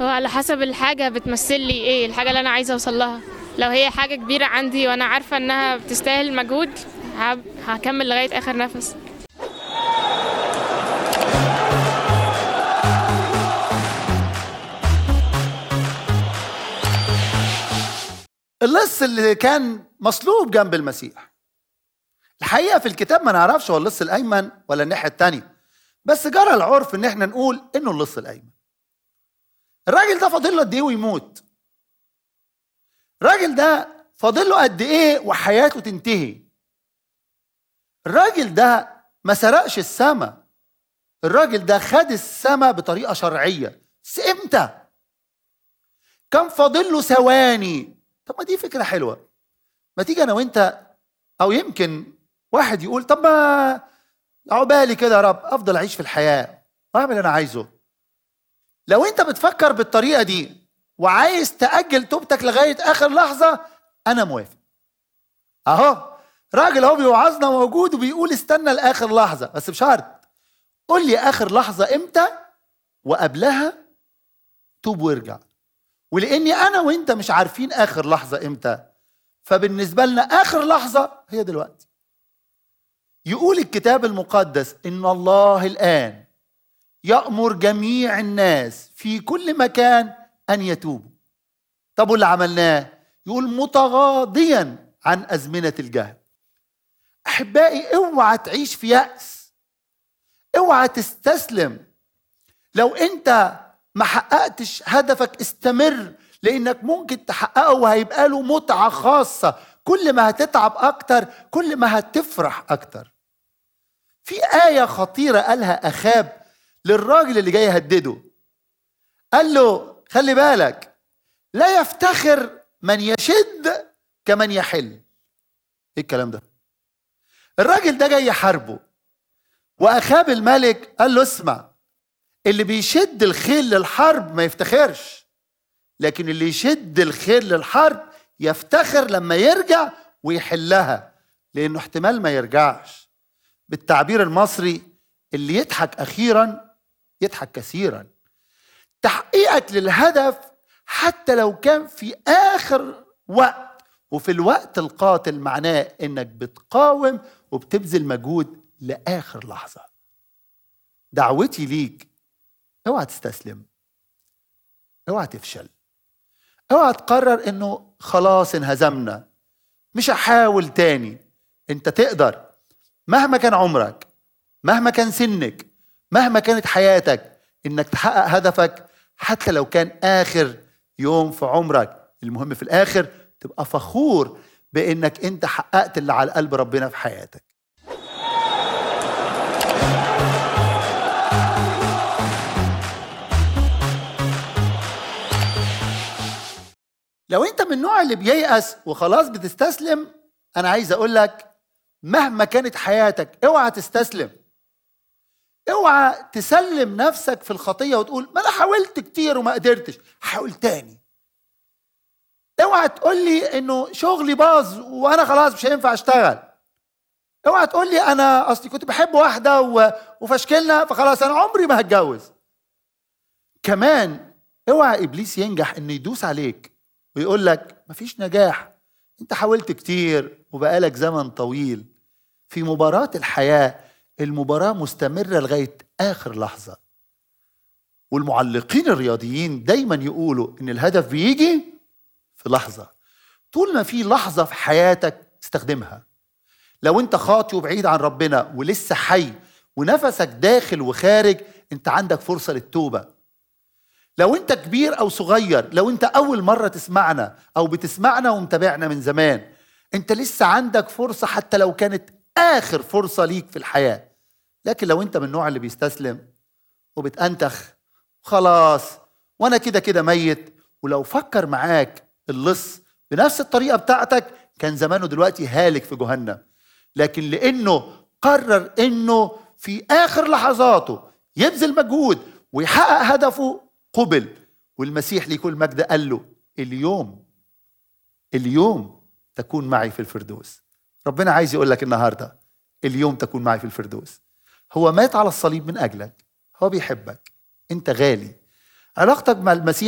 هو على حسب الحاجة بتمثل لي ايه الحاجة اللي انا عايزة اوصل لها لو هي حاجة كبيرة عندي وانا عارفة انها بتستاهل مجهود هب- هكمل لغاية اخر نفس اللص اللي كان مصلوب جنب المسيح الحقيقه في الكتاب ما نعرفش هو اللص الايمن ولا الناحيه الثانيه بس جرى العرف ان احنا نقول انه اللص الايمن الراجل ده فاضل له قد ايه ويموت الراجل ده فاضل له قد ايه وحياته تنتهي الراجل ده ما سرقش السما الراجل ده خد السما بطريقه شرعيه بس امتى كان فاضل له ثواني طب ما دي فكره حلوه ما تيجي انا وانت او يمكن واحد يقول طب ما عقبالي كده يا رب افضل اعيش في الحياه واعمل اللي انا عايزه لو انت بتفكر بالطريقه دي وعايز تاجل توبتك لغايه اخر لحظه انا موافق اهو راجل اهو بيوعظنا موجود وبيقول استنى لاخر لحظه بس بشرط قول لي اخر لحظه امتى وقبلها توب وارجع ولاني انا وانت مش عارفين اخر لحظه امتى فبالنسبه لنا اخر لحظه هي دلوقتي يقول الكتاب المقدس ان الله الان يامر جميع الناس في كل مكان ان يتوبوا طب واللي عملناه يقول متغاضيا عن ازمنه الجهل احبائي اوعى تعيش في ياس اوعى تستسلم لو انت ما حققتش هدفك استمر لانك ممكن تحققه وهيبقى له متعه خاصه كل ما هتتعب اكتر كل ما هتفرح اكتر في ايه خطيره قالها اخاب للراجل اللي جاي يهدده قال له خلي بالك لا يفتخر من يشد كمن يحل ايه الكلام ده الراجل ده جاي يحاربه واخاب الملك قال له اسمع اللي بيشد الخيل للحرب ما يفتخرش لكن اللي يشد الخيل للحرب يفتخر لما يرجع ويحلها لانه احتمال ما يرجعش بالتعبير المصري اللي يضحك اخيرا يضحك كثيرا تحقيقك للهدف حتى لو كان في اخر وقت وفي الوقت القاتل معناه انك بتقاوم وبتبذل مجهود لاخر لحظه دعوتي ليك اوعى تستسلم اوعى تفشل اوعى تقرر انه خلاص انهزمنا مش هحاول تاني انت تقدر مهما كان عمرك مهما كان سنك مهما كانت حياتك انك تحقق هدفك حتى لو كان اخر يوم في عمرك المهم في الاخر تبقى فخور بانك انت حققت اللي على قلب ربنا في حياتك لو انت من النوع اللي بييأس وخلاص بتستسلم انا عايز اقول لك مهما كانت حياتك اوعى تستسلم اوعى تسلم نفسك في الخطيه وتقول ما انا حاولت كتير وما قدرتش حاول تاني اوعى تقول لي انه شغلي باظ وانا خلاص مش هينفع اشتغل اوعى تقول لي انا اصلي كنت بحب واحده و- وفشكلنا فخلاص انا عمري ما هتجوز كمان اوعى ابليس ينجح انه يدوس عليك ويقول لك مفيش نجاح انت حاولت كتير وبقالك زمن طويل في مباراة الحياة المباراة مستمرة لغاية آخر لحظة والمعلقين الرياضيين دايما يقولوا ان الهدف بيجي في لحظة طول ما في لحظة في حياتك استخدمها لو انت خاطي وبعيد عن ربنا ولسه حي ونفسك داخل وخارج انت عندك فرصة للتوبة لو انت كبير او صغير لو انت اول مرة تسمعنا او بتسمعنا ومتابعنا من زمان انت لسه عندك فرصة حتى لو كانت اخر فرصة ليك في الحياة لكن لو انت من النوع اللي بيستسلم وبتأنتخ خلاص وانا كده كده ميت ولو فكر معاك اللص بنفس الطريقة بتاعتك كان زمانه دلوقتي هالك في جهنم لكن لانه قرر انه في اخر لحظاته يبذل مجهود ويحقق هدفه قبل والمسيح ليه كل مجد قال له اليوم اليوم تكون معي في الفردوس ربنا عايز يقول لك النهارده اليوم تكون معي في الفردوس هو مات على الصليب من اجلك هو بيحبك انت غالي علاقتك مع المسيح